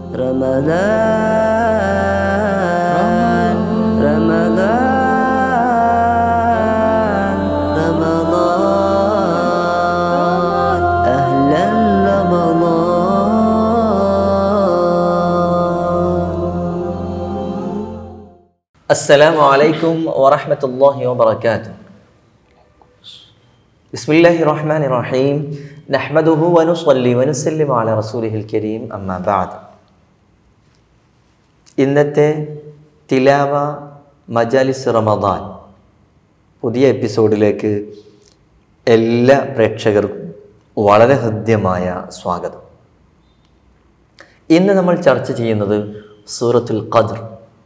رمضان رمضان رمضان أهلا رمضان السلام عليكم ورحمة الله وبركاته بسم الله الرحمن الرحيم نحمده ونصلي ونسلم على رسوله الكريم أما بعد ഇന്നത്തെ തിലാവ മജാലിസ് റമദാൻ പുതിയ എപ്പിസോഡിലേക്ക് എല്ലാ പ്രേക്ഷകർക്കും വളരെ ഹൃദ്യമായ സ്വാഗതം ഇന്ന് നമ്മൾ ചർച്ച ചെയ്യുന്നത് സൂറത്തുൽ ഖദ്ർ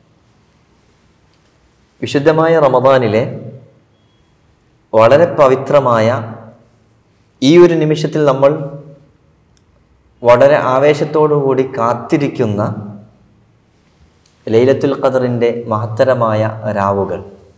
വിശുദ്ധമായ റമദാനിലെ വളരെ പവിത്രമായ ഈ ഒരു നിമിഷത്തിൽ നമ്മൾ വളരെ ആവേശത്തോടു കൂടി കാത്തിരിക്കുന്ന ലൈലത്തുൽ ഖദറിൻ്റെ മഹത്തരമായ രാവുകൾ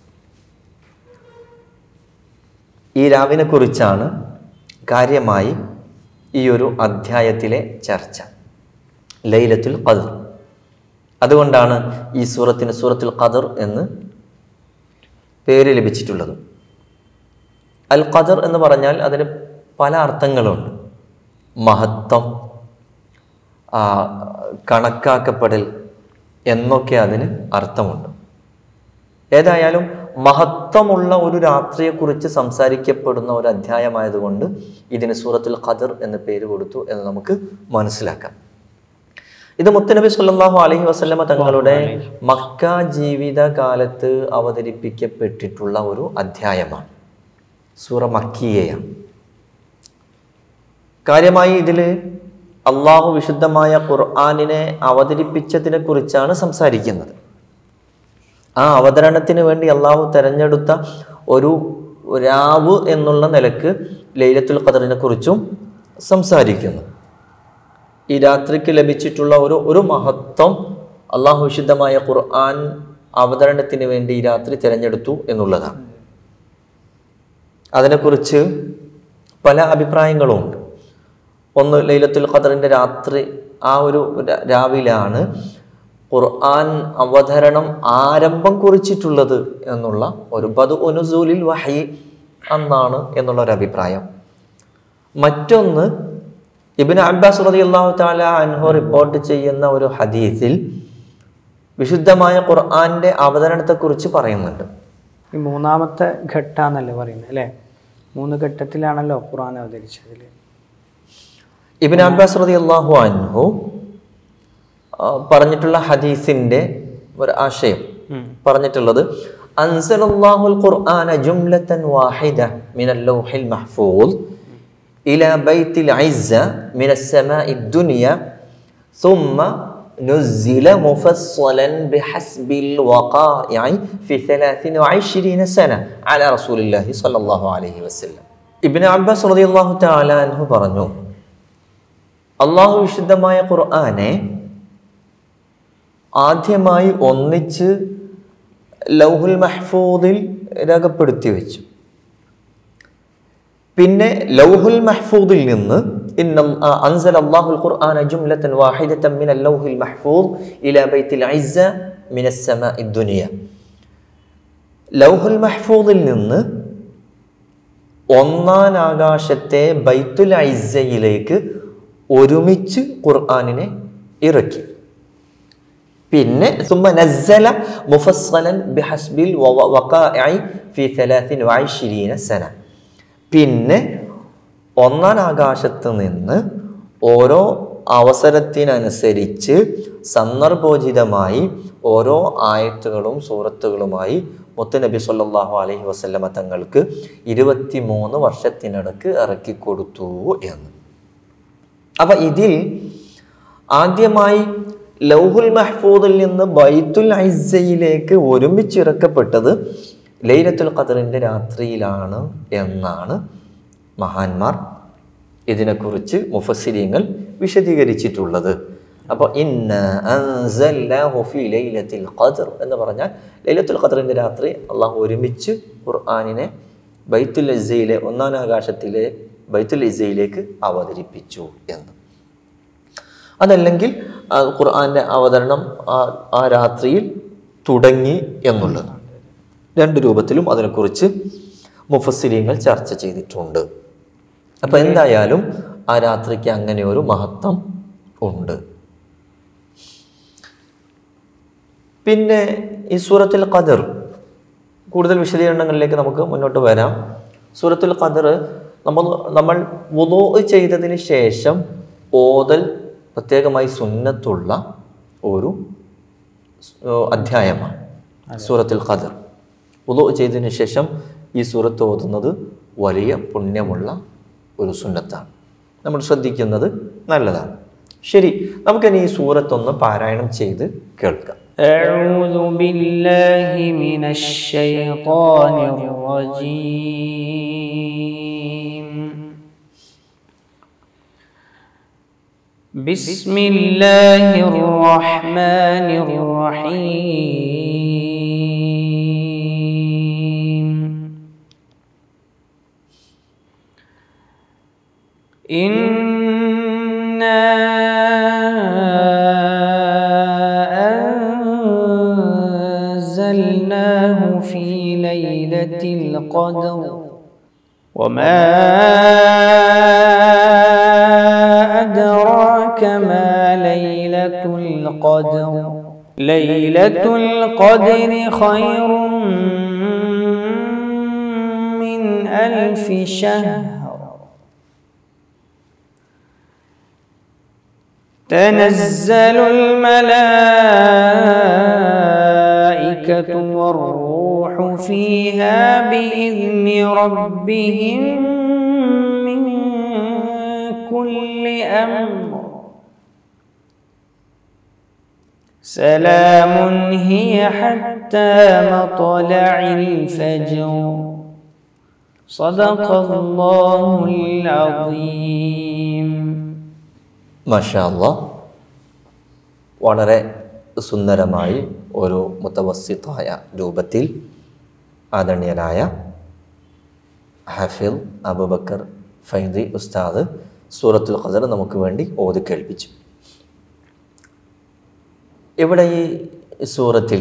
ഈ രാവിനെ കുറിച്ചാണ് കാര്യമായി ഈ ഒരു അധ്യായത്തിലെ ചർച്ച ലൈലത്തുൽ ഖദർ അതുകൊണ്ടാണ് ഈ സൂറത്തിന് സൂറത്തുൽ ഖദർ എന്ന് പേര് ലഭിച്ചിട്ടുള്ളത് അൽ ഖദർ എന്ന് പറഞ്ഞാൽ അതിന് പല അർത്ഥങ്ങളുണ്ട് മഹത്വം ആ, കണക്കാക്കപ്പെടൽ എന്നൊക്കെ അതിന് അർത്ഥമുണ്ട് ഏതായാലും മഹത്വമുള്ള ഒരു രാത്രിയെക്കുറിച്ച് സംസാരിക്കപ്പെടുന്ന ഒരു അധ്യായമായതുകൊണ്ട് ഇതിന് സൂറത്തുൽ ഖദർ എന്ന് പേര് കൊടുത്തു എന്ന് നമുക്ക് മനസ്സിലാക്കാം ഇത് മുത്തനബി സല്ലല്ലാഹു അലൈഹി വസല്ലമ തങ്ങളുടെ മക്ക ജീവിതകാലത്ത് അവതരിപ്പിക്കപ്പെട്ടിട്ടുള്ള ഒരു അധ്യായമാണ് സൂറ മക്കിയയാണ് കാര്യമായി ഇതിൽ അള്ളാഹു വിശുദ്ധമായ ഖുർആാനിനെ അവതരിപ്പിച്ചതിനെ കുറിച്ചാണ് സംസാരിക്കുന്നത് ആ അവതരണത്തിന് വേണ്ടി അള്ളാഹു തെരഞ്ഞെടുത്ത ഒരു രാവ് എന്നുള്ള നിലക്ക് ലൈലത്തുൽ ഖദറിനെ കുറിച്ചും സംസാരിക്കുന്നു ഈ രാത്രിക്ക് ലഭിച്ചിട്ടുള്ള ഒരു ഒരു മഹത്വം അള്ളാഹു വിശുദ്ധമായ ഖുർആൻ അവതരണത്തിന് വേണ്ടി ഈ രാത്രി തിരഞ്ഞെടുത്തു എന്നുള്ളതാണ് അതിനെക്കുറിച്ച് പല അഭിപ്രായങ്ങളുമുണ്ട് ഒന്ന് ലൈലത്തുൽ ഖദറിൻ്റെ രാത്രി ആ ഒരു ര- രാവിലാണ് ഖുർആൻ അവതരണം ആരംഭം കുറിച്ചിട്ടുള്ളത് എന്നുള്ള ഒരു ബദു ഉനുസൂലിൽ വഹി അന്നാണ് എന്നുള്ള ഒരു അഭിപ്രായം മറ്റൊന്ന് ഇബിൻ അബ്ബാസ് റളിയല്ലാഹു തആല അൻഹു റിപ്പോർട്ട് ചെയ്യുന്ന ഒരു ഹദീസിൽ വിശുദ്ധമായ ഖുർആന്റെ അവതരണത്തെക്കുറിച്ച് പറയുന്നുണ്ട് ഈ മൂന്നാമത്തെ ഘട്ടാന്നല്ലേ പറയുന്നത് അല്ലേ മൂന്ന് ഘട്ടത്തിലാണല്ലോ ഖുർആൻ അവതരിച്ചതിൽ ഇബിൻ അബ്ബാസ് റളിയല്ലാഹു അൻഹു ആ, പറഞ്ഞിട്ടുള്ള ഹദീസിന്റെ ഒരു ആശയം പറഞ്ഞിട്ടുള്ളത് അൻസലല്ലാഹുൽ ഖുർആന ജുംലതൻ വാഹിദ മിനൽ ലൗഹിൽ മഹ്ഫൂദ് ഇലാ ബൈത്തിൽ ഇസ്സ മിനസ് സമാഇ ദുനിയ ثم نزل مفصلا بحسب الوقائع في 23 سنة على رسول الله صلى الله عليه وسلم ഇബ്നു അബ്ബാസ് റളിയല്ലാഹു തആല അൻഹു പറഞ്ഞു അള്ളാഹു വിശുദ്ധമായ ഖുർആനെ ആദ്യമായി ഒന്നിച്ച് ലൗഹുൽ മഹ്ഫൂദിൽ രേഖപ്പെടുത്തി വെച്ചു പിന്നെ ലൗഹുൽ മഹ്ഫൂദിൽ നിന്ന് ഇന്ന അൻസൽ അല്ലാഹുൽ ഖുർആന ജുംലതൻ വാഹിദതൻ മിനൽ ലൗഹിൽ മഹ്ഫൂദ് ഇലാ ബൈത്തിൽ ഇസ്സ മിനസ് സമാഇ ദുനിയ ലൗഹുൽ മഹ്ഫൂദിൽ നിന്ന് ഒന്നാം ആകാശത്തെ ബൈത്തുൽ ഐസയിലേക്ക് ഒരുമിച്ച് ഖുർആനിനെ ഇറക്കി പിന്നെ ثم نزل مفصلا بحسب الوقائع في 23 سنة പിന്നെ ഒന്നാം ആകാശത്ത് നിന്ന് ഓരോ അവസരത്തിനനുസരിച്ച് സന്ദർഭോചിതമായി ഓരോ ആയത്തുകളും സൂറത്തുകളുമായി മുത്തുനബി സല്ലല്ലാഹു അലൈഹി വസല്ലമ തങ്ങൾക്ക് ഇരുപത്തി മൂന്ന് വർഷത്തിനടക്ക് ഇറക്കി കൊടുത്തു എന്ന് അപ്പൊ ഇതിൽ ആദ്യമായി ലൗഹുൽ മഹ്ഫൂദിൽ നിന്ന് ബൈത്തുൽ ഐസയിലേക്ക് ഒരുമിച്ചിറക്കപ്പെട്ടത് ലൈലത്തുൽ ഖദറിൻ്റെ രാത്രിയിലാണ് എന്നാണ് മഹാന്മാർ ഇതിനെക്കുറിച്ച് മുഫസ്സിരിയങ്ങൾ വിശദീകരിച്ചിട്ടുള്ളത് അപ്പോൾ ഇന്ന അൻസൽനാഹു ഫീ ലൈലത്തിൽ ഖദർ എന്ന് പറഞ്ഞാൽ ലൈലത്തുൽ ഖദറിൻ്റെ രാത്രി അള്ളാഹു ഒരുമിച്ച് ഖുർആനിനെ ബൈത്തുൽ ഇസയിലെ ഒന്നാം ആകാശത്തിലെ ബൈത്തുൽ ഇസയിലേക്ക് അവതരിപ്പിച്ചു എന്ന് അതല്ലെങ്കിൽ ആ ഖുർആൻ്റെ അവതരണം ആ ആ രാത്രിയിൽ തുടങ്ങി എന്നുള്ളത് രണ്ട് രൂപത്തിലും അതിനെക്കുറിച്ച് മുഫസ്സിരിങ്ങൾ ചർച്ച ചെയ്തിട്ടുണ്ട് അപ്പം എന്തായാലും ആ രാത്രിക്ക് അങ്ങനെ ഒരു മഹത്വം ഉണ്ട് പിന്നെ ഈ സൂറത്തുൽ ഖദർ കൂടുതൽ വിശദീകരണങ്ങളിലേക്ക് നമുക്ക് മുന്നോട്ട് വരാം സൂറത്തുൽ ഖദർ നമ്മൾ നമ്മൾ വുളൂ ചെയ്തതിന് ശേഷം ഓതൽ പ്രത്യേകമായി സുന്നത്തുള്ള ഒരു ഏഹ്, അധ്യായമാണ് സൂറത്തുൽ ഖദർ വുളൂ ചെയ്തതിന് ശേഷം ഈ സൂറത്ത് ഓതുന്നത് വലിയ പുണ്യമുള്ള ഒരു സുന്നത്താണ് നമ്മൾ ശ്രദ്ധിക്കുന്നത് നല്ലതാണ് ശരി നമുക്കിനി ഈ സൂറത്തൊന്ന് പാരായണം ചെയ്ത് കേൾക്കാം أعوذ بالله من الشيطان الرجيم بسم الله الرحمن الرحيم إنا أنزلناه في ليلة القدر وما أدراك ما ليلة القدر ليلة القدر خير من ألف شهر تنزل الملائكة والروح فيها بإذن ربهم من كل أمر سلام هي حتى مطلع الفجر صدق الله العظيم മഷാല്ല വളരെ സുന്ദരമായി ഒരു മുത്തവസ്സിത്തായ രൂപത്തിൽ ആദരണീയനായ ഹഫിൽ അബുബക്കർ ഫൈദി ഉസ്താദ് സൂറത്തുൽ ഖദർ നമുക്ക് വേണ്ടി ഓതി കേൾപ്പിച്ചു ഇവിടെ ഈ സൂറത്തിൽ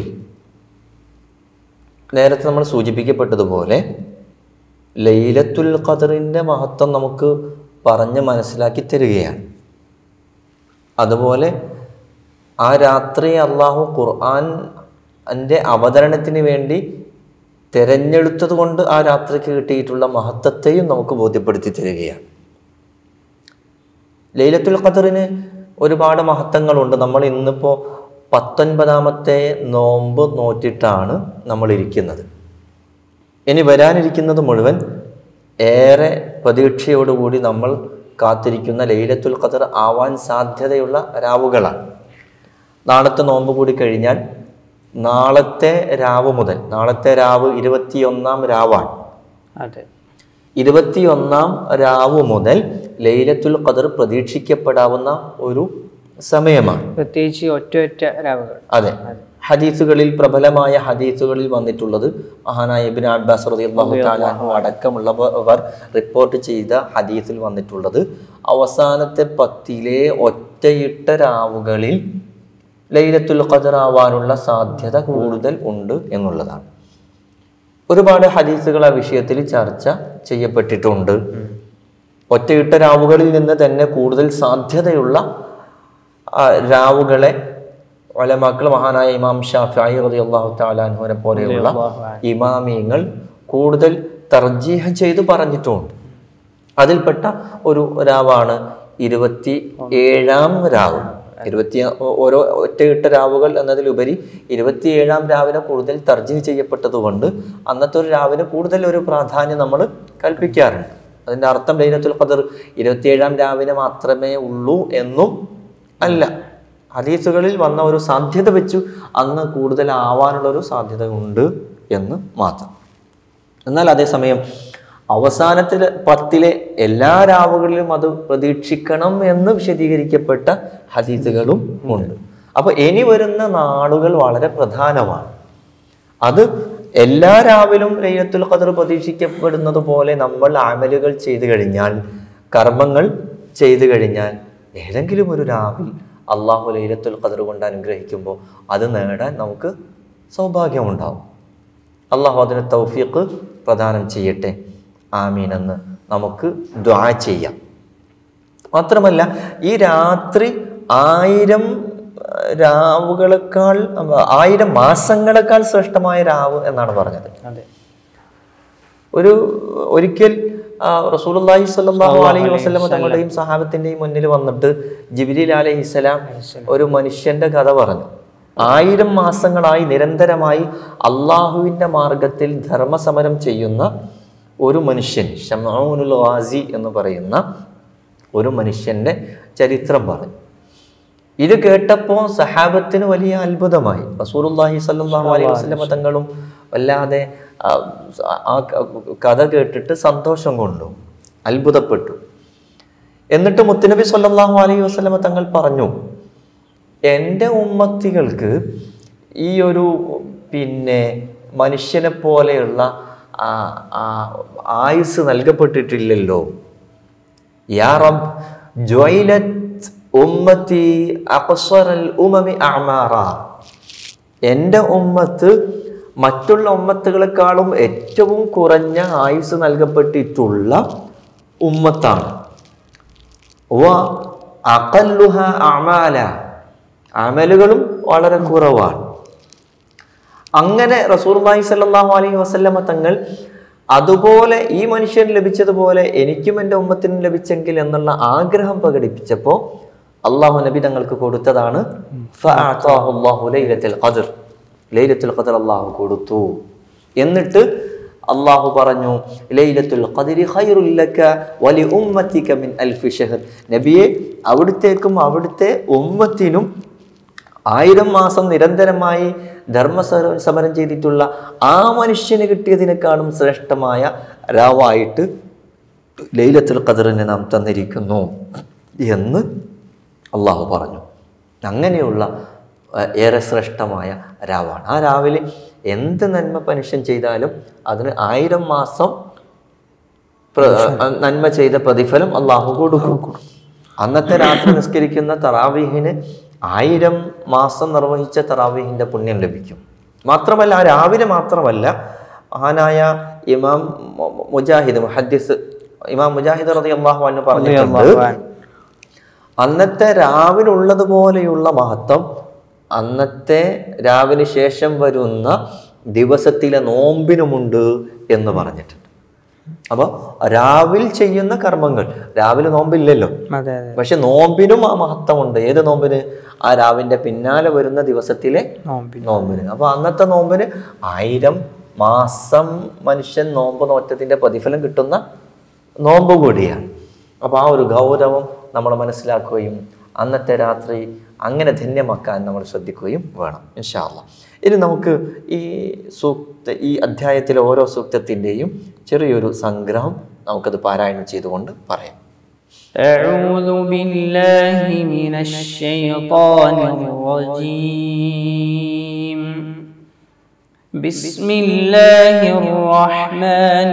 നേരത്തെ നമ്മൾ സൂചിപ്പിക്കപ്പെട്ടതുപോലെ ലൈലത്തുൽ ഖദറിൻ്റെ മഹത്വം നമുക്ക് പറഞ്ഞ് മനസ്സിലാക്കി തരികയാണ് അതുപോലെ ആ രാത്രി അള്ളാഹു ഖുർആൻ എൻ്റെ അവതരണത്തിന് വേണ്ടി തിരഞ്ഞെടുത്തത് കൊണ്ട് ആ രാത്രിക്ക് കിട്ടിയിട്ടുള്ള മഹത്വത്തെയും നമുക്ക് ബോധ്യപ്പെടുത്തി തരികയാണ് ലൈലത്തുൽ ഖദറിന് ഒരുപാട് മഹത്വങ്ങളുണ്ട് നമ്മൾ ഇന്നിപ്പോൾ പത്തൊൻപതാമത്തെ നോമ്പ് നോറ്റിട്ടാണ് നമ്മൾ ഇരിക്കുന്നത് ഇനി വരാനിരിക്കുന്നത് മുഴുവൻ ഏറെ പ്രതീക്ഷയോടുകൂടി നമ്മൾ കാത്തിരിക്കുന്ന ലൈലത്തുൽ ഖദർ ആവാൻ സാധ്യതയുള്ള രാവുകളാണ് നാളത്തെ നോമ്പ് കൂടി കഴിഞ്ഞാൽ നാളത്തെ രാവ് മുതൽ നാളത്തെ രാവ് ഇരുപത്തിയൊന്നാം രാവാണ് അതെ ഇരുപത്തിയൊന്നാം രാവ് മുതൽ ലൈലത്തുൽ ഖദർ പ്രതീക്ഷിക്കപ്പെടാവുന്ന ഒരു സമയമാണ് പ്രത്യേകിച്ച് ഒറ്റ ഒറ്റ രാവുകൾ അതെ ഹദീസുകളിൽ പ്രബലമായ ഹദീസുകളിൽ വന്നിട്ടുള്ളത് മഹാനായ ഇബ്നു അബ്ബാസ് റളിയല്ലാഹു തആല അൻഹു അടക്കമുള്ളവർ റിപ്പോർട്ട് ചെയ്ത ഹദീസിൽ വന്നിട്ടുള്ളത് അവസാനത്തെ പത്തിലെ ഒറ്റയിട്ട രാവുകളിൽ ലൈലത്തുൽ ഖദർ ആവാനുള്ള സാധ്യത കൂടുതൽ ഉണ്ട് എന്നുള്ളതാണ് ഒരുപാട് ഹദീസുകൾ ആ വിഷയത്തിൽ ചർച്ച ചെയ്യപ്പെട്ടിട്ടുണ്ട് ഒറ്റയിട്ട രാവുകളിൽ നിന്ന് തന്നെ കൂടുതൽ സാധ്യതയുള്ള ആ, രാവുകളെ ഒലമാക്കൾ മഹാനായ ഇമാം ഷാഫി റളിയല്ലാഹു തആല അൻഹുവിനെ പോലെയുള്ള ഇമാമിയങ്ങൾ കൂടുതൽ തർജീഹ ചെയ്ത് പറഞ്ഞിട്ടുമുണ്ട് അതിൽപ്പെട്ട ഒരു രാവാണ് ഇരുപത്തി ഏഴാം രാവ് ഇരുപത്തി ഓരോ ഒറ്റയിട്ട രാവുകൾ എന്നതിലുപരി ഇരുപത്തിയേഴാം രാവിനെ കൂടുതൽ തർജീഹ് ചെയ്യപ്പെട്ടതുകൊണ്ട് അന്നത്തെ ഒരു രാവിന് കൂടുതൽ ഒരു പ്രാധാന്യം നമ്മൾ കൽപ്പിക്കാറുണ്ട് അതിൻ്റെ അർത്ഥം ലൈലത്തുൽ ഖദർ ഇരുപത്തിയേഴാം രാവിനെ മാത്രമേ ഉള്ളൂ എന്നും അല്ല ഹദീസുകളിൽ വന്ന ഒരു സാധ്യത വെച്ചു അന്ന് കൂടുതൽ ആവാനുള്ള ഒരു സാധ്യത ഉണ്ട് എന്ന് മാത്രം എന്നാൽ അതേസമയം അവസാനത്തിലെ പത്തിലെ എല്ലാ രാവുകളിലും അത് പ്രതീക്ഷിക്കണം എന്ന് വിശദീകരിക്കപ്പെട്ട ഹദീസുകളും ഉണ്ട് അപ്പൊ ഇനി വരുന്ന നാളുകൾ വളരെ പ്രധാനമാണ് അത് എല്ലാ രാവിലും ലൈലത്തുൽ ഖദർ പ്രതീക്ഷിക്കപ്പെടുന്നത് പോലെ നമ്മൾ അമലുകൾ ചെയ്തു കഴിഞ്ഞാൽ കർമ്മങ്ങൾ ചെയ്തു കഴിഞ്ഞാൽ ഏതെങ്കിലും ഒരു രാവിൽ അള്ളാഹു ലൈലത്തുൽ ഖദർ കൊണ്ട് അനുഗ്രഹിക്കുമ്പോൾ അത് നേടാൻ നമുക്ക് സൗഭാഗ്യമുണ്ടാവും അള്ളാഹു അതിന് തൗഫീഖ് പ്രദാനം ചെയ്യട്ടെ ആമീൻ എന്ന് നമുക്ക് ദ്വാ ചെയ്യാം മാത്രമല്ല ഈ രാത്രി ആയിരം ഏഹ്, രാവുകളെക്കാൾ ആയിരം മാസങ്ങളെക്കാൾ ശ്രേഷ്ഠമായ രാവ് എന്നാണ് പറഞ്ഞത് അതെ ഒരു ഒരിക്കൽ ആ, റസൂലുള്ളാഹി സ്വല്ലല്ലാഹു അലൈഹി വസല്ലം തങ്ങളുടെയും സഹാബത്തിന്റെയും മുന്നിൽ വന്നിട്ട് ജിബ്രീൽ അലൈഹിസ്സലാം ഒരു മനുഷ്യന്റെ കഥ പറഞ്ഞു ആയിരം മാസങ്ങളായി നിരന്തരമായി അള്ളാഹുവിന്റെ മാർഗത്തിൽ ധർമ്മസമരം ചെയ്യുന്ന ഒരു മനുഷ്യൻ ഷമൂനുൽ ഗാസി എന്ന് പറയുന്ന ഒരു മനുഷ്യന്റെ ചരിത്രം പറഞ്ഞു ഇത് കേട്ടപ്പോൾ സഹാബത്തിന് വലിയ അത്ഭുതമായി റസൂലുള്ളാഹി സ്വല്ലല്ലാഹു അലൈഹി വസല്ലം തങ്ങളും വല്ലാതെ ആ, ആ കഥ കേട്ടിട്ട് സന്തോഷം കൊണ്ടു അത്ഭുതപ്പെട്ടു എന്നിട്ട് മുത്തുനബി സ്വല്ലല്ലാഹു അലൈഹി വസല്ലം തങ്ങൾ പറഞ്ഞു എൻ്റെ ഉമ്മത്തികൾക്ക് ഈ ഒരു പിന്നെ മനുഷ്യനെ പോലെയുള്ള ആ, ആ, ആയുസ് നൽകപ്പെട്ടിട്ടില്ലല്ലോ യാ റബ്ബ് ജുഐലത് ഉമ്മത്തി അഖ്സറൽ ഉമമി അഅമാറ എൻ്റെ ഉമ്മത്ത് മറ്റുള്ള ഉമ്മത്തുകളെക്കാളും ഏറ്റവും കുറഞ്ഞ ആയുസ് നൽകപ്പെട്ടിട്ടുള്ള ഉമ്മത്താണ് വ അഖല്ലുഹ അമാല അമലുകളും വളരെ കുറവാണ് അങ്ങനെ റസൂർലാഹി സല്ലാഹു അലൈഹി വസല്ലമ തങ്ങൾ അതുപോലെ ഈ മനുഷ്യന് ലഭിച്ചതുപോലെ എനിക്കും എൻ്റെ ഉമ്മത്തിനും ലഭിച്ചെങ്കിൽ എന്നുള്ള ആഗ്രഹം പ്രകടിപ്പിച്ചപ്പോൾ അള്ളാഹു നബി തങ്ങൾക്ക് കൊടുത്തതാണ് ഫഅഅതാഹു അല്ലാഹു ലൈലത്തുൽ ഖദ്ർ ലൈലത്തുൽ ഖദ്ർ അള്ളാഹു കൊടുത്തു എന്നിട്ട് അള്ളാഹു പറഞ്ഞു ലൈലത്തുൽ ഖദ്രി ഖൈറുൽ ലക വലി ഉമ്മത്തിക മിൻ അൽഫി ഷഹർ നബിയെ അവിടുത്തേക്കും അവിടുത്തെ ഉമ്മത്തിനും ആയിരം മാസം നിരന്തരമായി ധർമ്മ സമരം- സമരം ചെയ്തിട്ടുള്ള ആ മനുഷ്യന് കിട്ടിയതിനേക്കാളും ശ്രേഷ്ഠമായ രാവായിട്ട് ലൈലത്തുൽ ഖദറിനെ നാം തന്നിരിക്കുന്നു എന്ന് അള്ളാഹു പറഞ്ഞു അങ്ങനെയുള്ള ഏഹ്, ഏറെ ശ്രേഷ്ഠമായ രാവാണ് ആ രാവിലെ എന്ത് നന്മ മനുഷ്യൻ ചെയ്താലും അതിന് ആയിരം മാസം പ്ര- നന്മ ചെയ്ത പ്രതിഫലം അള്ളാഹു കൊടുക്കും അന്നത്തെ രാത്രി നിസ്കരിക്കുന്ന തറാവീഹിന് ആയിരം മാസം നിർവഹിച്ച തറാവീഹിന്റെ പുണ്യം ലഭിക്കും മാത്രമല്ല ആ രാവിലെ മാത്രമല്ല മഹാനായ ഇമാം മു- മു- മുജാഹിദ് മുഹദ്ദിസ് ഇമാം മുജാഹിദ് റതി അള്ളാഹു എന്ന് പറഞ്ഞിട്ടുണ്ട് അന്നത്തെ രാവിലുള്ളതുപോലെയുള്ള മഹത്വം അന്നത്തെ രാവിന് ശേഷം വരുന്ന ദിവസത്തിലെ നോമ്പിനുമുണ്ട് എന്ന് പറഞ്ഞിട്ടുണ്ട് അപ്പോൾ രാവിൽ ചെയ്യുന്ന കർമ്മങ്ങൾ രാവിലെ നോമ്പില്ലല്ലോ അതെ അതെ പക്ഷെ നോമ്പിനും ആ മഹത്വമുണ്ട് ഏത് നോമ്പിന് ആ രാവിന്റെ പിന്നാലെ വരുന്ന ദിവസത്തിലെ നോമ്പിന് നോമ്പിന് അപ്പൊ അന്നത്തെ നോമ്പിന് ആയിരം മാസം മനുഷ്യൻ നോമ്പ് നോറ്റത്തിന്റെ പ്രതിഫലം കിട്ടുന്ന നോമ്പ് കൂടിയാണ് അപ്പൊ ആ ഒരു ഗൗരവം നമ്മൾ മനസ്സിലാക്കുകയും അന്നത്തെ രാത്രി അങ്ങനെ ധന്യമാക്കാൻ നമ്മൾ ശ്രദ്ധിക്കുകയും വേണം ഇൻഷാല്ല ഇനി നമുക്ക് ഈ സൂക്ത ഈ അധ്യായത്തിലെ ഓരോ സൂക്തത്തിൻ്റെയും ചെറിയൊരു സംഗ്രഹം നമുക്കത് പാരായണം ചെയ്തുകൊണ്ട് പറയാം أعوذ بالله من الشيطان الرجيم بسم الله الرحمن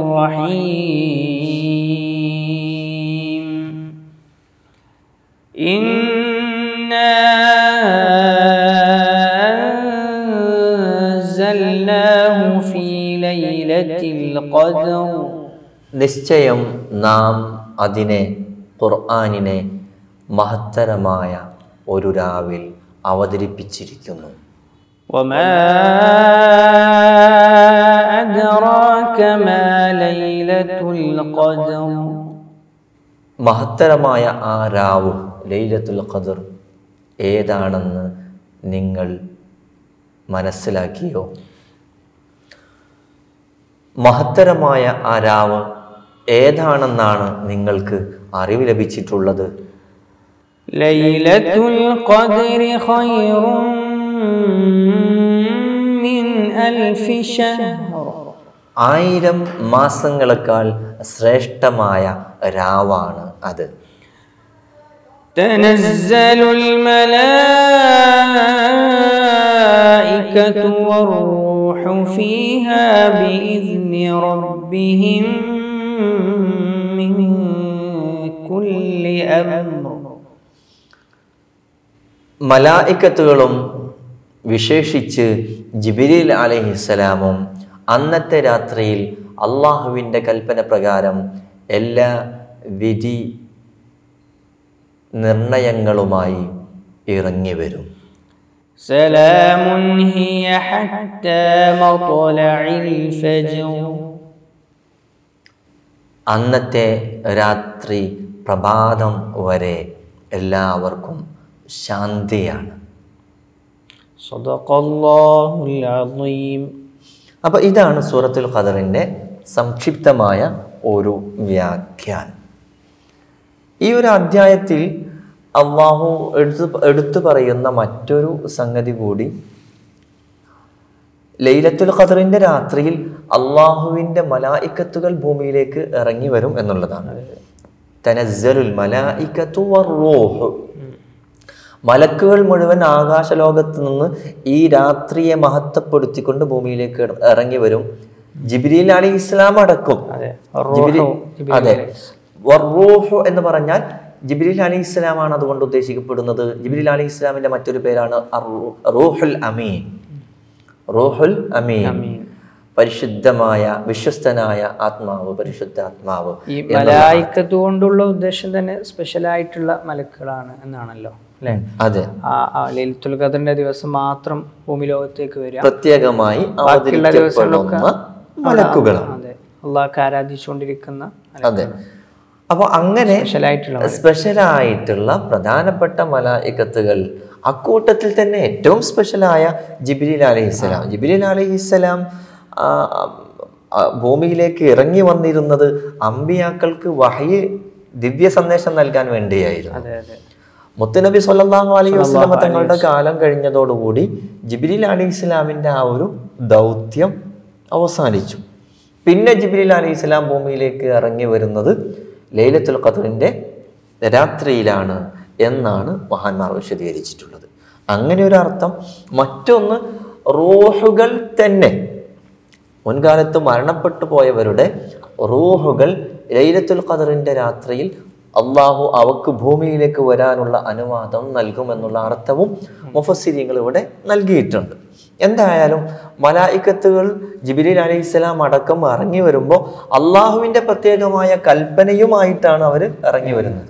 الرحيم إنا أنزلناه في ليلة القدر നിശ്ചയം നാം അതിനെ ഖുർആാനിനെ മഹത്തരമായ ഒരു രാവിൽ അവതരിപ്പിച്ചിരിക്കുന്നു وما أدراك ما ليلة القدر മഹത്തരമായ ആ രാവ് ലൈലത്തുൽ ഖദർ ഏതാണെന്ന് നിങ്ങൾ മനസ്സിലാക്കിയോ മഹത്തരമായ ആ രാവ് ഏതാണെന്നാണ് നിങ്ങൾക്ക് അറിവ് ലഭിച്ചിട്ടുള്ളത് ليلة القدر خير من ألف شهر ആയിരം മാസങ്ങളെക്കാൾ ശ്രേഷ്ഠമായ രാവാണ് അത് تنزل الملائكة والروح فيها بإذن ربهم من كل أمر മലായിക്കത്തുകളും വിശേഷിച്ച് ജിബിരിൽ അലഹിസ്സലാമും അന്നത്തെ രാത്രിയിൽ അള്ളാഹുവിൻ്റെ കൽപ്പന പ്രകാരം എല്ലാ വിധി നിർണയങ്ങളുമായി ഇറങ്ങി വരും سلام هي حتى مطلع الفجر അന്നത്തെ രാത്രി പ്രഭാതം വരെ എല്ലാവർക്കും ശാന്തിയാണ് صدق الله العظيم അപ്പോൾ ഇതാണ് സൂറത്തുൽ ഖദറിൻ്റെ സംക്ഷിപ്തമായ ഒരു വ്യാഖ്യാനം ഈ ഒരു അധ്യായത്തിൽ അള്ളാഹു എടുത്ത് എടുത്തു പറയുന്ന മറ്റൊരു സംഗതി കൂടി ലൈലത്തുൽ ഖദറിന്റെ രാത്രിയിൽ അള്ളാഹുവിൻ്റെ മലായിക്കത്തുകൾ ഭൂമിയിലേക്ക് ഇറങ്ങി വരും എന്നുള്ളതാണ് തനസ്സലുൽ മലായിക്കത്തു വറൂഹ് മലക്കുകൾ മുഴുവൻ ആകാശലോകത്ത് നിന്ന് ഈ രാത്രിയെ മഹത്വപ്പെടുത്തിക്കൊണ്ട് ഭൂമിയിലേക്ക് ഇറ- ഇറങ്ങി വരും ജിബ്രീൽ അലി ഇസ്ലാം അടക്കും അതെ ജിബ്രീൽ- റൂഹു, ജിബ്രീൽ അതെ അലൈഹി വറൂഹു എന്ന് പറഞ്ഞാൽ ജിബ്രീൽ അലി ഇസ്ലാമാണ് അതുകൊണ്ട് ഉദ്ദേശിക്കപ്പെടുന്നത് ജിബ്രീൽ അലി ഇസ്ലാമിന്റെ മറ്റൊരു പേരാണ് അറൂ- റൂഹുൽ അമീൻ റൂഹുൽ അമീൻ പരിശുദ്ധമായ വിശ്വസ്തനായ ആത്മാവ് പരിശുദ്ധ ആത്മാവ് ഈ മലായിക്കത്ത് കൊണ്ടുള്ള ഉദ്ദേശം തന്നെ സ്പെഷ്യൽ ആയിട്ടുള്ള മലക്കുകളാണ് എന്നാണല്ലോ അല്ലേ അതെ ആ ആ ലലിത്തുൽ ഖദറിന്റെ ദിവസം മാത്രം ഭൂമി ലോകത്തേക്ക് വരിക പ്രത്യേകമായി ബാക്കിയുള്ള ദിവസങ്ങളിലൊക്കെ അവതരിക്കപ്പെടുന്ന മലക്കുകളാണ് അതെ അള്ളാഹ്ക്ക് ആരാധിച്ചുകൊണ്ടിരിക്കുന്ന അതെ അപ്പൊ അങ്ങനെ സ്പെഷ്യൽ ആയിട്ടുള്ള സ്പെഷ്യലായിട്ടുള്ള പ്രധാനപ്പെട്ട മലായിക്കത്തുകൾ അക്കൂട്ടത്തിൽ തന്നെ ഏറ്റവും സ്പെഷ്യലായ ജിബിലിൽ അലഹിസ്സലാം ജിബിലിൽ അലഹിസ്സലാം ആ, ആ, ഭൂമിയിലേക്ക് ഇറങ്ങി വന്നിരുന്നത് അമ്പിയാക്കൾക്ക് വഹയ് ദിവ്യ സന്ദേശം നൽകാൻ വേണ്ടിയായിരുന്നു അതെ അതെ മുത്തുനബി സല്ലല്ലാഹു അലൈഹി വസല്ലമ തങ്ങളുടെ കാലം കഴിഞ്ഞതോടുകൂടി ജിബ്രീൽ അലൈഹി ഇസ്ലാമിൻ്റെ ആ ഒരു ദൗത്യം അവസാനിച്ചു പിന്നെ ജിബ്രീൽ അലൈഹി ഇസ്ലാം ഭൂമിയിലേക്ക് ഇറങ്ങി വരുന്നത് ലൈലത്തുൽ ഖദറിൻ്റെ രാത്രിയിലാണ് എന്നാണ് മഹാന്മാർ വിശദീകരിച്ചിട്ടുള്ളത് അങ്ങനെ ഒരു അർത്ഥം മറ്റൊന്ന് റൂഹുകൾ തന്നെ മുൻകാലത്ത് മരണപ്പെട്ടു പോയവരുടെ റൂഹുകൾ ലൈലത്തുൽ ഖദറിൻ്റെ രാത്രിയിൽ അള്ളാഹു അവക്ക് ഭൂമിയിലേക്ക് വരാനുള്ള അനുവാദം നൽകുമെന്നുള്ള അർത്ഥവും മുഫസ്സിരിങ്ങൾ ഇവിടെ നൽകിയിട്ടുണ്ട് എന്തായാലും മലായിക്കത്തുകൾ ജിബിലിൽ അലൈഹി ഇസ്ലാം അടക്കം ഇറങ്ങി വരുമ്പോൾ അള്ളാഹുവിൻ്റെ പ്രത്യേകമായ കൽപ്പനയുമായിട്ടാണ് അവർ ഇറങ്ങി വരുന്നത്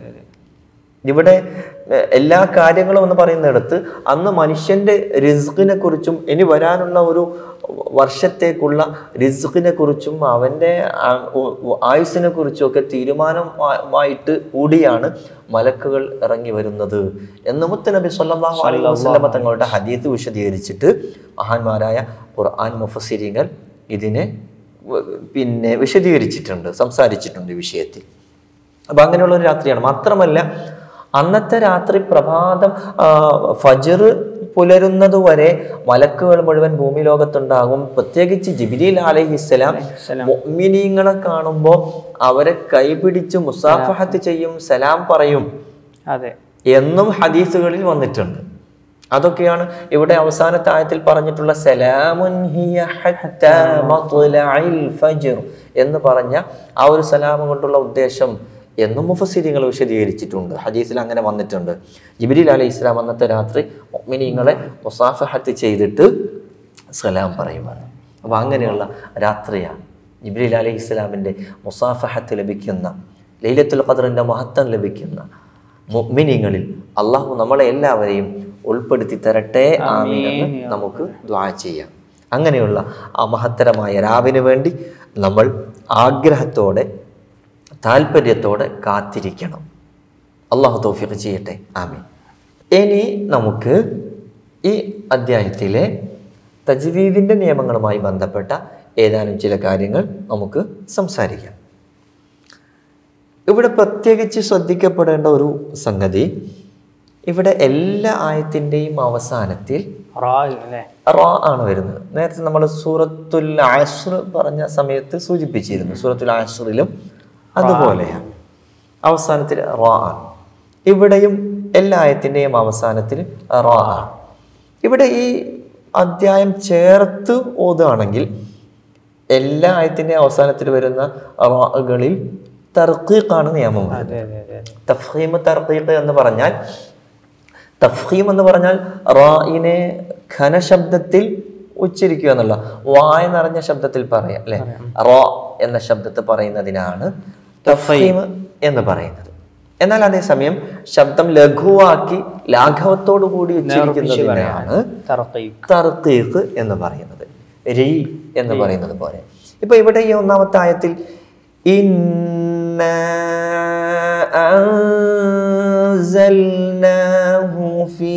ഇവിടെ എഹ്, എല്ലാ കാര്യങ്ങളും എന്ന് പറയുന്നിടത്ത് അന്ന് മനുഷ്യന്റെ റിസ്കിനെ കുറിച്ചും ഇനി വരാനുള്ള ഒരു വർഷത്തേക്കുള്ള റിസ്കിനെ കുറിച്ചും അവൻ്റെ ആ- ഉ- ഉ- ആയുസ്സിനെ കുറിച്ചും ഒക്കെ തീരുമാനമായിട്ട് കൂടിയാണ് മലക്കുകൾ ഇറങ്ങി വരുന്നത് എന്ന് മുത്തനബി സല്ലല്ലാഹു അലൈഹി വസല്ലമ തങ്ങളുടെ ഹദീത്ത് വിശദീകരിച്ചിട്ട് മഹാന്മാരായ ഖുർആൻ മുഫസ്സിരിങ്ങൾ ഇതിനെ വ- പിന്നെ വിശദീകരിച്ചിട്ടുണ്ട് സംസാരിച്ചിട്ടുണ്ട് ഈ വിഷയത്തിൽ അപ്പൊ അങ്ങനെയുള്ള ഒരു രാത്രിയാണ് മാത്രമല്ല അന്നത്തെ രാത്രി പ്രഭാതം ആ, ഫജർ പുലരുന്നത് വരെ മലക്കുകൾ മുഴുവൻ ഭൂമി ലോകത്തുണ്ടാകും പ്രത്യേകിച്ച് ജിബിലിൽ അലഹിസ്സലാം മൊമിനീങ്ങളെ കാണുമ്പോൾ അവരെ കൈപിടിച്ച് മുസാഫഹത്ത് ചെയ്യും സലാം പറയും അതെ എന്നും ഹദീസുകളിൽ വന്നിട്ടുണ്ട് അതൊക്കെയാണ് ഇവിടെ അവസാനത്തെ ആയത്തിൽ പറഞ്ഞിട്ടുള്ള സലാമുൻ ഹിയ ഹത്താ മത്ലഇൽ ഫജ്ർ എന്ന് പറഞ്ഞ ആ ഒരു സലാം കൊണ്ടുള്ള ഉദ്ദേശം എന്നും മുഫസ്സിരിങ്ങൾ വിശദീകരിച്ചിട്ടുണ്ട് ഹദീസിൽ അങ്ങനെ വന്നിട്ടുണ്ട് ജിബിരിൽ അലൈഹി ഇസ്ലാം അന്നത്തെ രാത്രി മുഅ്മിനീങ്ങളെ മുസാഫഹത്ത് ചെയ്തിട്ട് സലാം പറയുമാണ് അപ്പോൾ അങ്ങനെയുള്ള രാത്രിയാണ് ജിബ്രീൽ അലൈഹി ഇസ്ലാമിൻ്റെ മുസാഫഹത്ത് ലഭിക്കുന്ന ലൈലത്തുൽ ഖദറിൻ്റെ മഹത്വം ലഭിക്കുന്ന മുഅ്മിനീങ്ങളിൽ അള്ളാഹു നമ്മളെ എല്ലാവരെയും ഉൾപ്പെടുത്തി തരട്ടെ ആമീൻ എന്ന് നമുക്ക് ദ്വാ ചെയ്യാം അങ്ങനെയുള്ള ആ മഹത്തരമായ രാവിന് വേണ്ടി നമ്മൾ ആഗ്രഹത്തോടെ താല്പര്യത്തോടെ കാത്തിരിക്കണം അള്ളാഹു തൗഫീഖ് ചെയ്യട്ടെ ആമീൻ ഇനി നമുക്ക് ഈ അധ്യായത്തിലെ തജ്വീദിൻ്റെ നിയമങ്ങളുമായി ബന്ധപ്പെട്ട ഏതാനും ചില കാര്യങ്ങൾ നമുക്ക് സംസാരിക്കാം ഇവിടെ പ്രത്യേകിച്ച് ശ്രദ്ധിക്കപ്പെടേണ്ട ഒരു സംഗതി ഇവിടെ എല്ലാ ആയത്തിൻ്റെയും അവസാനത്തിൽ റാ അല്ലേ റ ആണ് വരുന്നത് നേരത്തെ നമ്മൾ സൂറത്തുൽ ആഷ്ർ പറഞ്ഞ സമയത്ത് സൂചിപ്പിച്ചിരുന്നു സൂറത്തുൽ ആഷ്റിലും അതുപോലെയാണ് അവസാനത്തിൽ റ ആണ് ഇവിടെയും എല്ലാ ആയത്തിൻ്റെയും അവസാനത്തിൽ റ ആണ് ഇവിടെ ഈ അധ്യായം ചേർത്ത് ഓതുകയാണെങ്കിൽ എല്ലാ ആയത്തിൻ്റെയും അവസാനത്തിൽ വരുന്ന റാകളിൽ തർക്കീഖാണ് നിയമം വരുന്നത് അതെ അതെ അതെ അതെ തഫീമ് തർക്കീഖ് എന്ന് പറഞ്ഞാൽ തഫ്ഹീം എന്ന് പറഞ്ഞാൽ റായിനെ ഘനശബ്ദത്തിൽ ഉച്ചരിക്കുക എന്നുള്ള വായ നിറഞ്ഞ ശബ്ദത്തിൽ പറയാം അല്ലെ റോ എന്ന ശബ്ദത്തിൽ പറയുന്നതിനാണ് തഫ്ഹീം എന്ന് പറയുന്നത് എന്നാൽ അതേസമയം ശബ്ദം ലഘുവാക്കി ലാഘവത്തോടു കൂടി ഉച്ചരിക്കുന്നതിനാണ് തർക്കീക്ക് തർക്കീഖ് എന്ന് പറയുന്നത് രീ എന്ന് പറയുന്നത് പോലെ ഇപ്പൊ ഇവിടെ ഈ ഒന്നാമത്തെ ആയത്തിൽ ഇന്ന അൻസൽനാഹു ഫീ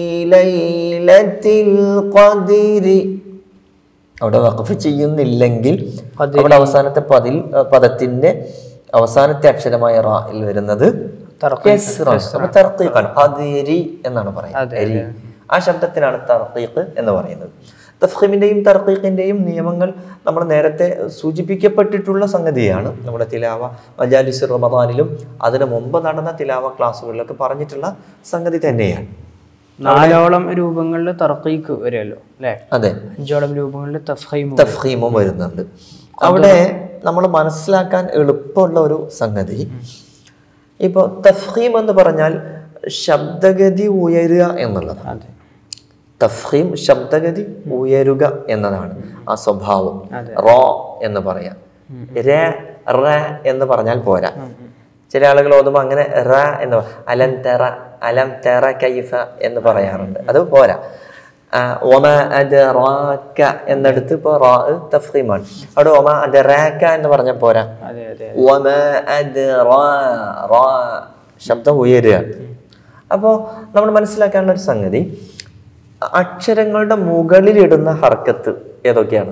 ലൈലത്തിൽ ഖദ്രി അവിടെ വഖഫ് ചെയ്യുന്നില്ലെങ്കിൽ അവിടെ അവസാനത്തെ പതിൽ പദത്തിന്റെ അവസാനത്തെ അക്ഷരമായ റായിൽ വരുന്നത് കെസ്റാണ്. അപ്പൊ തർക്കീഖാണ് ഖദ്രി എന്നാണ് പറയുന്നത് രി. ആ ശബ്ദത്തിനാണ് തർക്കീഖ് എന്ന് പറയുന്നത് തഫ്ഹീമിന്റെയും തർക്കീഖിന്റെയും നിയമങ്ങൾ നമ്മൾ നേരത്തെ സൂചിപ്പിക്കപ്പെട്ടിട്ടുള്ള സംഗതിയാണ് നമ്മുടെ തിലാവ മജാലിസ് റമദാനിലും അതിനു മുമ്പ് നടന്ന തിലാവ ക്ലാസ്സുകളിലൊക്കെ പറഞ്ഞിട്ടുള്ള സംഗതി തന്നെയാണ് നാലോളം രൂപങ്ങളിൽ തർക്കീക്ക് വരുമല്ലോ അല്ലേ അതെ അഞ്ചോളം രൂപങ്ങളിൽ തഫ്ഹീം തഫ്ഹീമും വരുന്നുണ്ട് അവിടെ നമ്മൾ മനസ്സിലാക്കാൻ എളുപ്പമുള്ള ഒരു സംഗതി ഇപ്പോൾ തഫ്ഹീം എന്ന് പറഞ്ഞാൽ ശബ്ദഗതി ഉയരുക എന്നുള്ളതാണ് അതെ തഫ്ഹീം ശബ്ദഗതി ഉയരുക എന്നതാണ് ആ സ്വഭാവം റോ എന്ന് പറയാം ര റ എന്ന് പറഞ്ഞാൽ പോരാ ചില ആളുകൾ ഓതുമ്പോൾ അങ്ങനെ റ എന്ന് പറ- അലം തെറ അലം തെറ കൈഫ എന്ന് പറയാറുണ്ട് അത് പോരാ ആ, ഒമ അത് റാക്ക എന്നെടുത്ത് ഇപ്പോൾ റാ തഫ്ഹീമാണ് അവിടെ ഒമ അത് റാക്ക എന്ന് പറഞ്ഞാൽ പോരാ അതെ അതെ വമ അദ്റാ റാ ശബ്ദം ഉയരുക അപ്പോൾ നമ്മൾ മനസ്സിലാക്കാനുള്ള ഒരു സംഗതി അക്ഷരങ്ങളുടെ മുകളിലിടുന്ന ഹർക്കത്ത് ഏതൊക്കെയാണ്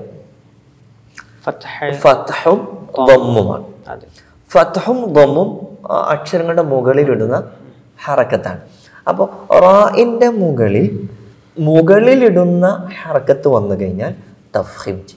ഫത്ഹ ഫത്ഹും ദമ്മുമാണ് അതെ ഫത്ഹും ദമ്മും ആ, അക്ഷരങ്ങളുടെ മുകളിലിടുന്ന ഹറക്കത്താണ് അപ്പോൾ റായിൻ്റെ മുകളിൽ മുകളിലിടുന്ന ഹറക്കത്ത് വന്നു കഴിഞ്ഞാൽ തഫ്ഹിം ചെയ്യും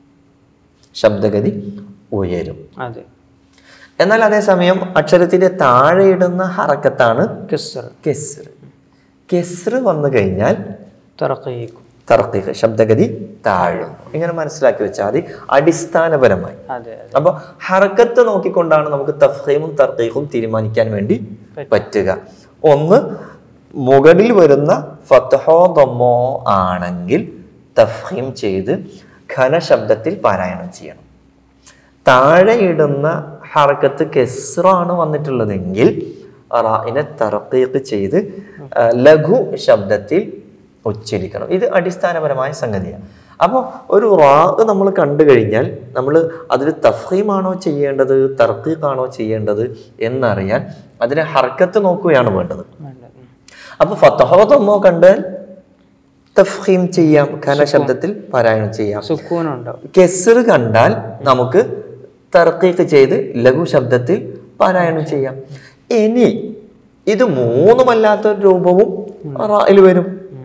ശബ്ദഗതി ഉയരും അതെ എന്നാൽ അതേസമയം അക്ഷരത്തിന്റെ താഴെ ഇടുന്ന ഹറക്കത്താണ് കിസ്ർ കെസ്ർ കെസ്ർ വന്നു കഴിഞ്ഞാൽ തർക്കീക്കും തർക്കീഖ് ശബ്ദഗതി താഴും ഇങ്ങനെ മനസ്സിലാക്കി വെച്ചാൽ മതി അടിസ്ഥാനപരമായി അതെ അതെ അപ്പോൾ ഹറക്കത്ത് നോക്കിക്കൊണ്ടാണ് നമുക്ക് തഫ്ഹീമും തർക്കീഖും തീരുമാനിക്കാൻ വേണ്ടി പറ്റുക ഒന്ന് മുകളിൽ വരുന്ന ഫത്തഹോ ദമ്മോ ആണെങ്കിൽ തഫ്ഹീം ചെയ്ത് ഘനശബ്ദത്തിൽ പാരായണം ചെയ്യണം താഴെ ഇടുന്ന ഹറക്കത്ത് കെസ്റാണ് വന്നിട്ടുള്ളതെങ്കിൽ റായിനെ തറക്കീക്ക് ചെയ്ത് ആ, ലഘു ശബ്ദത്തിൽ ഉച്ചരിക്കണം ഇത് അടിസ്ഥാനപരമായ സംഗതിയാണ് അപ്പോൾ ഒരു റാ നമ്മൾ കണ്ടു കഴിഞ്ഞാൽ നമ്മൾ അതിൽ തഫീമാണോ ചെയ്യേണ്ടത് തർക്കീഖാണോ ചെയ്യേണ്ടത് എന്നറിയാൻ അതിനെ ഹർക്കത്ത് നോക്കുകയാണ് വേണ്ടത് വേണ്ടത് ഉം. അപ്പോൾ ഫത്തഹോദമ്മോ കണ്ടാൽ തഫീം ചെയ്യാം ഘനശബ്ദത്തിൽ പാരായണം ചെയ്യാം സുക്കൂനുണ്ടോ കെസർ കണ്ടാൽ നമുക്ക് തർക്കീക്ക് ചെയ്ത് ലഘു ശബ്ദത്തിൽ പാരായണം ചെയ്യാം ഇനി ഇത് മൂന്നുമല്ലാത്ത ഒരു രൂപവും റായിൽ വരും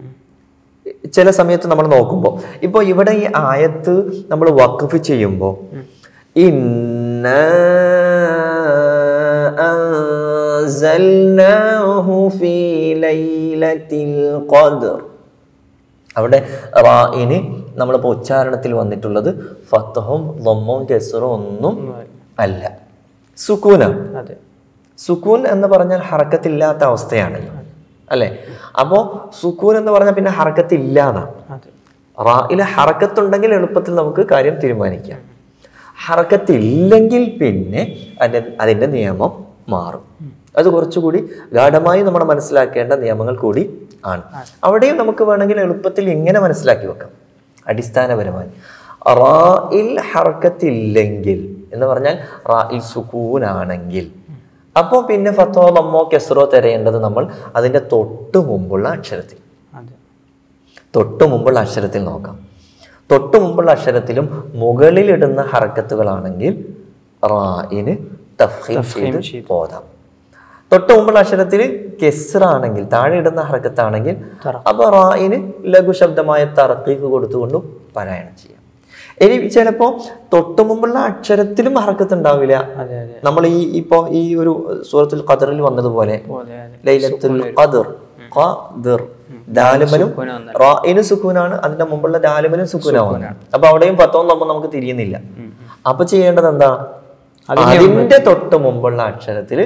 ചില സമയത്ത് നമ്മൾ നോക്കുമ്പോൾ ഇപ്പോൾ ഇവിടെ ഈ ആയത്ത് നമ്മൾ വഖഫ് ചെയ്യുമ്പോൾ ഇന്ന അൻസൽനാഹു ഫീ ലൈലത്തിൽ ഖദ്ർ അവിടെ റായിന് നമ്മളിപ്പോൾ ഉച്ചാരണത്തിൽ വന്നിട്ടുള്ളത് ഫത്തഹും ലൊമ്മും കെസറും ഒന്നും അല്ല സുക്കൂനാണ് അതെ സുക്കൂൻ എന്ന് പറഞ്ഞാൽ ഹറക്കത്തില്ലാത്ത അവസ്ഥയാണല്ലോ അല്ലേ അപ്പോൾ സുക്കൂൻ എന്ന് പറഞ്ഞാൽ പിന്നെ ഹറക്കത്തില്ല എന്നാണ് അതെ റായിൽ ഹറക്കത്തുണ്ടെങ്കിൽ എളുപ്പത്തിൽ നമുക്ക് കാര്യം തീരുമാനിക്കാം ഹറക്കത്തില്ലെങ്കിൽ പിന്നെ അതിൻ്റെ അതിൻ്റെ നിയമം മാറും അത് കുറച്ചുകൂടി ഗാഠമായി നമ്മൾ മനസ്സിലാക്കേണ്ട നിയമങ്ങൾ കൂടി ആണ് അവിടെയും നമുക്ക് വേണമെങ്കിൽ എളുപ്പത്തിൽ ഇങ്ങനെ മനസ്സിലാക്കി വെക്കാം അടിസ്ഥാനപരമായി റായിൽ ഹറക്കത്തില്ലെങ്കിൽ എന്ന് പറഞ്ഞാൽ റായിൽ സുക്കൂനാണെങ്കിൽ അപ്പോൾ പിന്നെ ഫത്തോ നമ്മോ കെസറോ തിരയേണ്ടത് നമ്മൾ അതിൻ്റെ തൊട്ട് മുമ്പുള്ള അക്ഷരത്തിൽ അതെ തൊട്ട് മുമ്പുള്ള അക്ഷരത്തിൽ നോക്കാം തൊട്ട് മുമ്പുള്ള അക്ഷരത്തിലും മുകളിലിടുന്ന ഹറക്കത്തുകളാണെങ്കിൽ റായിന് തഫ്ഹീം ചെയ്ത് പോതാം തൊട്ട് മുമ്പുള്ള അക്ഷരത്തിൽ കെസ്റാണെങ്കിൽ താഴെ ഇടുന്ന ഹറക്കത്താണെങ്കിൽ അപ്പോൾ റായിന് ലഘുശബ്ദമായ തറക്കീക്ക് കൊടുത്തുകൊണ്ടും പാരായണം ചെയ്യാം ഇനി ചിലപ്പോൾ തൊട്ട് മുമ്പുള്ള അക്ഷരത്തിലും ഹറക്കത്ത് ഉണ്ടാവില്ല അതെ അതെ നമ്മൾ ഈ ഇപ്പോൾ ഈ ഒരു സൂറത്തുൽ ഖദറിൽ വന്നതുപോലെ അതെ അതെ ലൈലത്തുൽ ഖദർ ഖദർ ദാലിമനും റായിന് സുക്കൂനാണ് അതിന്റെ മുമ്പുള്ള ദാലിമനും സുക്കൂനാണ് അപ്പൊ അവിടെയും പത്തവും നമ്മൾ നമുക്ക് തിരിയുന്നില്ല അപ്പൊ ചെയ്യേണ്ടത് എന്താ അതിന്റെ തൊട്ട് മുമ്പുള്ള അക്ഷരത്തിൽ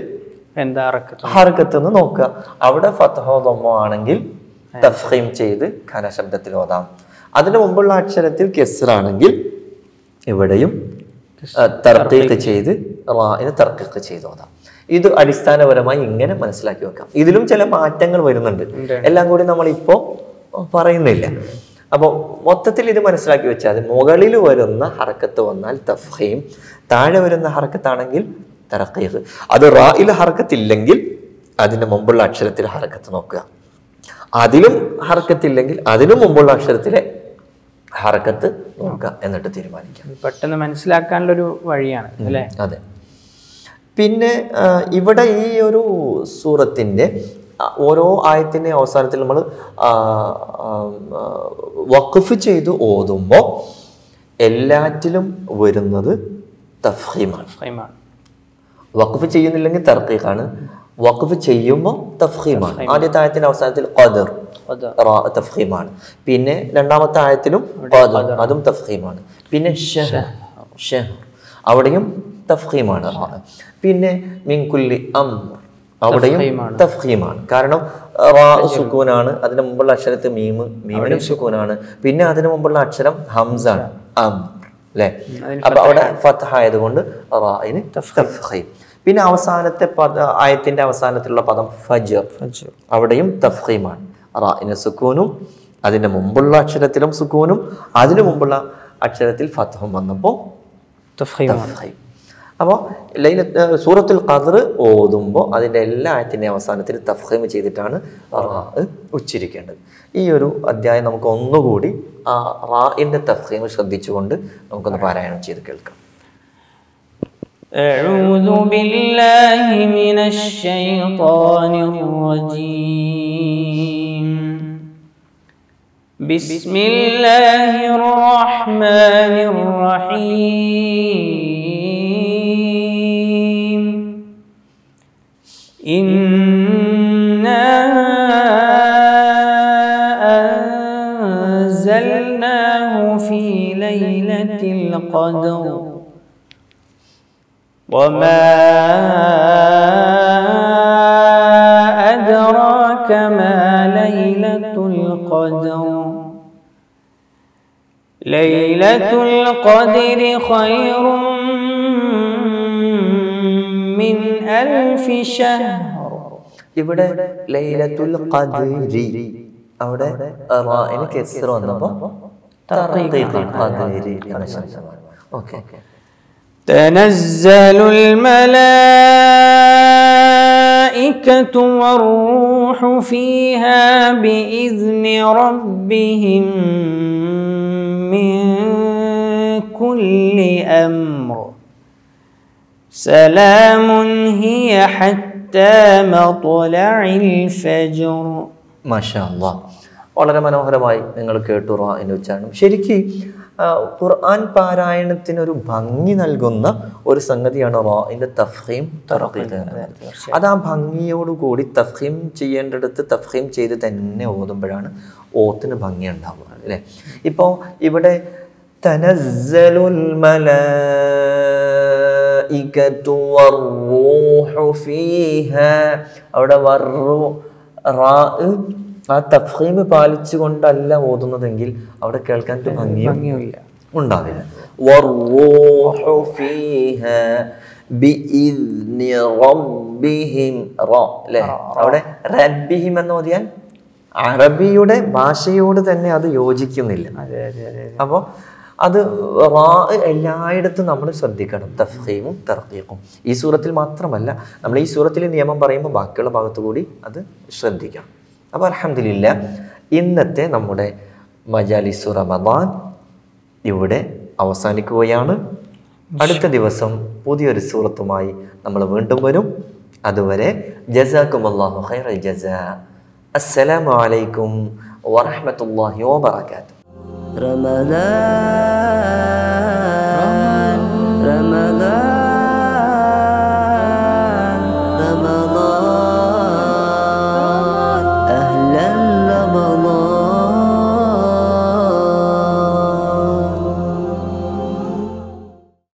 എന്താ അറക്കത്ത് ഹർക്കത്ത് എന്ന് നോക്കുക അവിടെ ഫത്തഹോ ദമ്മോ ആണെങ്കിൽ തഫീം ചെയ്ത് ഖനശബ്ദത്തിൽ ഓതാം അതിന് മുമ്പുള്ള അക്ഷരത്തിൽ കെസ്റാണെങ്കിൽ ഇവിടെയും തർക്കീക്ക് ചെയ്ത് റായിന് തർക്കീക്ക് ചെയ്ത് ഓതാം ഇത് അടിസ്ഥാനപരമായി ഇങ്ങനെ മനസ്സിലാക്കി വെക്കാം ഇതിലും ചില മാറ്റങ്ങൾ വരുന്നുണ്ട് എല്ലാം കൂടി നമ്മൾ ഇപ്പോ പറയുന്നില്ല അപ്പോൾ മൊത്തത്തിൽ ഇത് മനസ്സിലാക്കി വെച്ചാൽ മുകളിൽ വരുന്ന ഹറക്കത്ത് വന്നാൽ തഫീം താഴെ വരുന്ന ഹറക്കത്താണെങ്കിൽ തറക്കീഖ് അത് റായിൽ ഹറക്കത്തില്ലെങ്കിൽ അതിന് മുമ്പുള്ള അക്ഷരത്തിൽ ഹറക്കത്ത് നോക്കുക അതിലും ഹറക്കത്തില്ലെങ്കിൽ അതിനു മുമ്പുള്ള അക്ഷരത്തിലെ ഹറക്കത്ത് നോക്കുക എന്നിട്ട് തീരുമാനിക്കാം പെട്ടെന്ന് മനസ്സിലാക്കാനുള്ളൊരു വഴിയാണ് അല്ലേ അതെ പിന്നെ ആ, ഇവിടെ ഈ ഒരു സൂറത്തിൻ്റെ ആ, ഓരോ ആയത്തിൻ്റെ അവസാനത്തിൽ നമ്മൾ വഖഫ് ചെയ്ത് ഓതുമ്പോൾ എല്ലാറ്റിലും വരുന്നത് തഫീമാണ് ഫൈമാണ് വഖഫ് ചെയ്യുന്നില്ലെങ്കിൽ തർക്കീഖാണ് വഖഫ് ചെയ്യുമ്പോൾ തഫീമാണ് ആദ്യത്തെ ആയത്തിന്റെ അവസാനത്തിൽ ഖദർ റാ തഫീമാണ് പിന്നെ രണ്ടാമത്തെ ആയത്തിലും ഖദർ അതും തഫീമാണ് പിന്നെ ഷഹ ഷഹ അവിടെയും തഫീമാണ് റാ പിന്നെ മിൻകുല്ലി അം അവിടെയും തഫീമാണ് കാരണം റാ സുക്കൂനാണ് അതിന് മുമ്പുള്ള അക്ഷരത്ത് മീമ് മീമിനും സുക്കൂനാണ് പിന്നെ അതിന് മുമ്പുള്ള അക്ഷരം ഹംസാണ് അം അല്ലേ അപ്പൊ അവിടെ ഫത്ത് ആയതുകൊണ്ട് റായിന് തഫ്ഖീം പിന്നെ അവസാനത്തെ പദ ആയത്തിന്റെ അവസാനത്തിലുള്ള പദം ഫജർ അവിടെയും തഫ്ഖീമാണ് റായിന് സുക്കൂനും അതിന്റെ മുമ്പുള്ള അക്ഷരത്തിലും സുക്കൂനും അതിനു മുമ്പുള്ള അക്ഷരത്തിൽ ഫത്തഹും വന്നപ്പോൾ തഫീമാണ് തഫ്ഖീം അപ്പോൾ ലൈല സൂറത്തുൽ ഖദർ ഓതുമ്പോൾ അതിൻ്റെ എല്ലാ ആയത്തിൻ്റെ അവസാനത്തിൽ തഫ്ഹീം ചെയ്തിട്ടാണ് റാ ഉച്ചരിക്കേണ്ടത് ഈ ഒരു അധ്യായം നമുക്ക് ഒന്നുകൂടി ആ റാഇൻ്റെ തഫ്ഹീം ശ്രദ്ധിച്ചുകൊണ്ട് നമുക്കൊന്ന് പാരായണം ചെയ്ത് കേൾക്കാം أعوذ بالله من الشيطان الرجيم بسم الله الرحمن الرحيم إنا أنزلناه في ليلة القدر وما أدراك ما ليلة القدر ليلة القدر خير من ألف شهر ഇവിടെ ലൈലത്തുൽ ഖദ്രി അവിടെ റാഇന് കെസ്ർ വന്നപ്പോൾ ഖദ്രി ആണ് ശബ്ദമാണ് ഓക്കെ تنزل الملائكة والروح فيها بإذن ربهم من كل أمر سلام هي حتى مطلع الفجر മാഷാ അല്ലാ വളരെ മനോഹരമായി നിങ്ങൾ കേട്ടു റാഇൻ്റെ ഉച്ചാരണം ശരിക്ക് ആ, ഖുർആൻ പാരായണത്തിന് ഒരു ഭംഗി നൽകുന്ന ഒരു സംഗതിയാണ് റാഇൻ്റെ തഫ്ഹീം തറഖീഖ് എന്നത്. അത് ആ ഭംഗിയോടുകൂടി തഫ്ഹീം ചെയ്യേണ്ടടുത്ത് തഫ്ഹീം ചെയ്ത് തന്നെ ഓതുമ്പോഴാണ് ഓത്തിന് ഭംഗി ഉണ്ടാവുക അല്ലേ ഇപ്പോൾ ഇവിടെ തനസ്സലുൽ മലായികത്തു വറൂഹു ഫീഹാ അവിടെ വർറു റാ ആ തഫീം പാലിച്ചുകൊണ്ടല്ല ഓതുന്നതെങ്കിൽ അവിടെ കേൾക്കാൻ ഒരു ഭംഗിയും ഉണ്ടാവില്ല വറൂഹു ഫീഹാ ബിഇذ്നി റബ്ബിഹിം റ അല്ലേ അവിടെ റബ്ബിഹിം എന്ന് ഓതിയാൽ അറബിയുടെ ഭാഷയോട് തന്നെ അത് യോജിക്കുന്നില്ല അപ്പോൾ അത് റാ എല്ലായിടത്തും നമ്മൾ ശ്രദ്ധിക്കണം തഫീമും തർക്കീഖും ഈ സൂറത്തിൽ മാത്രമല്ല നമ്മൾ ഈ സൂറത്തിൽ നിയമം പറയുമ്പോൾ ബാക്കിയുള്ള ഭാഗത്തു കൂടി അത് ശ്രദ്ധിക്കണം അപ്പോൾ അലഹമില്ല ഇന്നത്തെ നമ്മുടെ മജാലിസു റമദാൻ ഇവിടെ അവസാനിക്കുകയാണ് അടുത്ത ദിവസം പുതിയൊരു സൂറത്തുമായി നമ്മൾ വീണ്ടും വരും അതുവരെ ജസാക്കും അള്ളാഹു ഖൈറ ജസാ അസ്സലാമു അലൈക്കും വറഹ്മത്തുള്ളാഹി വബറകാതുഹു رمضان رمضان